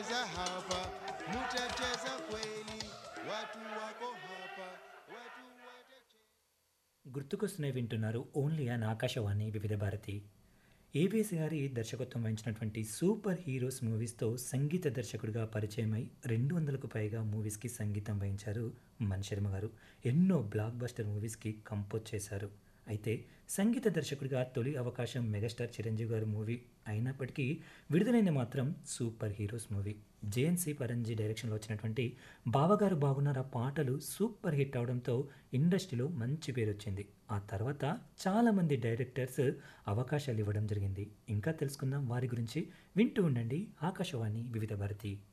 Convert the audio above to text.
cheza hapa, mutacheza kweli, watu wako hapa, watu watacheza. గుర్తుకొస్తున్నాయి వింటున్నారు only an Akashvani వివిధ Bharati ABS గారి దర్శకత్వం వహించినటువంటి సూపర్ హీరోస్ మూవీస్తో సంగీత దర్శకుడిగా పరిచయమై రెండు వందలకు పైగా మూవీస్కి సంగీతం వహించారు మణిశర్మ గారు ఎన్నో బ్లాక్ బస్టర్ మూవీస్కి కంపోజ్ చేశారు అయితే సంగీత దర్శకుడిగా తొలి అవకాశం మెగాస్టార్ చిరంజీవి గారి మూవీ అయినప్పటికీ విడుదలైన మాత్రం సూపర్ హీరోస్ మూవీ జేఎన్సీ పరంజీ డైరెక్షన్లో వచ్చినటువంటి బావగారు బాగున్నారా పాటలు సూపర్ హిట్ అవడంతో ఇండస్ట్రీలో మంచి పేరు వచ్చింది ఆ తర్వాత చాలామంది డైరెక్టర్స్ అవకాశాలు ఇవ్వడం జరిగింది ఇంకా తెలుసుకుందాం వారి గురించి వింటూ ఉండండి ఆకాశవాణి వివిధ భారతి